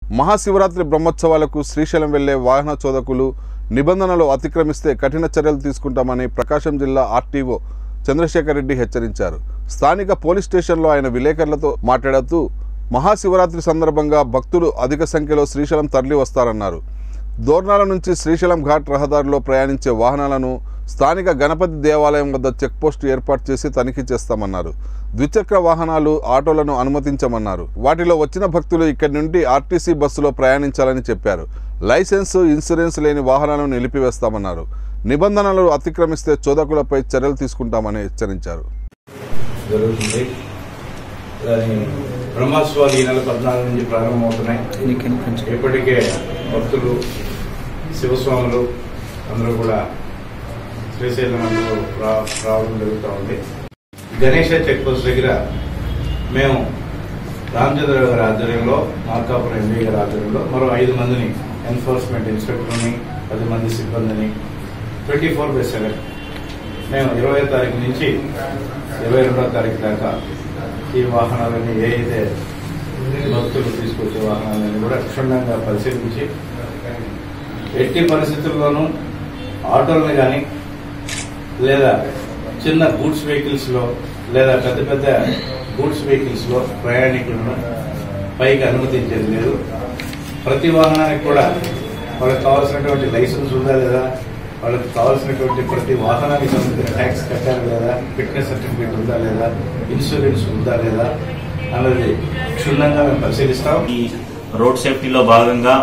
మహాశివరాత్రి బ్రహ్మోత్సవాలకు శ్రీశైలం వెళ్లే వాహన చోదకులు నిబంధనలు అతిక్రమిస్తే కఠిన చర్యలు తీసుకుంటామని ప్రకాశం జిల్లా ఆర్టీఓ చంద్రశేఖర్ రెడ్డి హెచ్చరించారు స్థానిక పోలీస్ స్టేషన్లో ఆయన విలేకరులతో మాట్లాడుతూ మహాశివరాత్రి సందర్భంగా భక్తులు అధిక సంఖ్యలో శ్రీశైలం తరలి వస్తారన్నారు దోర్నాల నుంచి శ్రీశైలం ఘాట్ రహదారిలో ప్రయాణించే వాహనాలను స్థానిక గణపతి దేవాలయం వద్ద చెక్పోస్ట్ ఏర్పాటు చేసి తనిఖీ చేస్తామన్నారు ద్విచక్ర వాహనాలు ఆటోలను అనుమతించమన్నారు వాటిలో వచ్చిన భక్తులు ఇక్కడి నుండి ఆర్టీసీ బస్సులో ప్రయాణించాలని చెప్పారు లైసెన్స్ ఇన్సూరెన్స్ లేని వాహనాలను నిలిపివేస్తామన్నారు నిబంధనలు అతిక్రమిస్తే చోదకులపై చర్యలు తీసుకుంటామని హెచ్చరించారు జరుగుతుంది దాని బ్రహ్మోత్సవాలు ఈ నెల పద్నాలుగు నుంచి ప్రారంభమవుతున్నాయి ఇప్పటికే భక్తులు శివస్వాములు అందరూ కూడా శ్రీశైలం అందరూ రా- రావడం జరుగుతూ ఉంది గణేష చెక్ పోస్ట్ దగ్గర మేము రామచంద్రరావు గారి ఆధ్వర్యంలో మార్కాపురం ఎంపీ గారి ఆధ్వర్యంలో మరో ఐదు మందిని ఎన్ఫోర్స్మెంట్ ఇన్స్పెక్టర్ని పది మంది సిబ్బందిని ట్వంటీ ఫోర్ బై సెవెన్ మేము ఇరవై తారీఖు నుంచి ఇరవై రెండో తారీఖు దాకా ఈ వాహనాలన్నీ ఏ అయితే భక్తులు తీసుకొచ్చే వాహనాలన్నీ కూడా క్షుణ్ణంగా పరిశీలించి ఎట్టి పరిస్థితుల్లోనూ ఆటోలను కానీ లేదా చిన్న గూడ్స్ వెహికల్స్ లో లేదా పెద్ద పెద్ద గూడ్స్ వెహికల్స్ లో ప్రయాణికులను పైకి అనుమతించేది లేదు ప్రతి వాహనానికి కూడా వాళ్ళకి కావాల్సినటువంటి లైసెన్స్ ఉందా లేదా వాళ్ళకి కావాల్సినటువంటి ప్రతి వాహనానికి సంబంధించిన ట్యాక్స్ కట్టారు లేదా ఫిట్నెస్ సర్టిఫికేట్ ఉందా లేదా ఇన్సూరెన్స్ ఉందా లేదా అన్నది క్షుణ్ణంగా మేము పరిశీలిస్తాం ఈ రోడ్ సేఫ్టీలో భాగంగా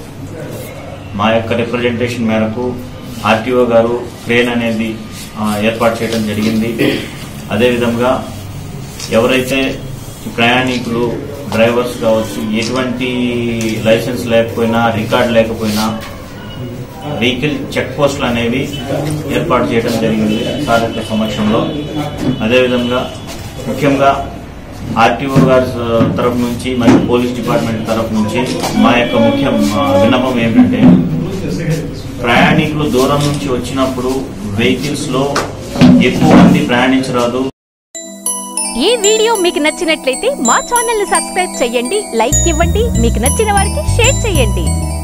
మా యొక్క రిప్రజెంటేషన్ మేరకు ఆర్టీఓ గారు ట్రైన్ అనేది ఆ, ఏర్పాటు చేయడం జరిగింది అదేవిధంగా ఎవరైతే ప్రయాణికులు డ్రైవర్స్ కావచ్చు ఎటువంటి లైసెన్స్ లేకపోయినా రికార్డ్ లేకపోయినా వెహికల్ చెక్ పోస్టులు అనేవి ఏర్పాటు చేయడం జరిగింది సార్ యొక్క సమక్షంలో అదేవిధంగా ముఖ్యంగా ఆర్టీఓ గారి తరపు నుంచి మరియు పోలీస్ డిపార్ట్మెంట్ తరపు నుంచి మా యొక్క ముఖ్య ఆ, విన్నపం ఏమిటంటే ప్రయాణికులు దూరం నుంచి వచ్చినప్పుడు వెహికల్స్ లో ఎక్కువ మంది ప్రయాణించరాదు ఈ వీడియో మీకు నచ్చినట్లయితే మా ఛానల్ ని సబ్స్క్రైబ్ చేయండి లైక్ ఇవ్వండి మీకు నచ్చిన వారికి షేర్ చేయండి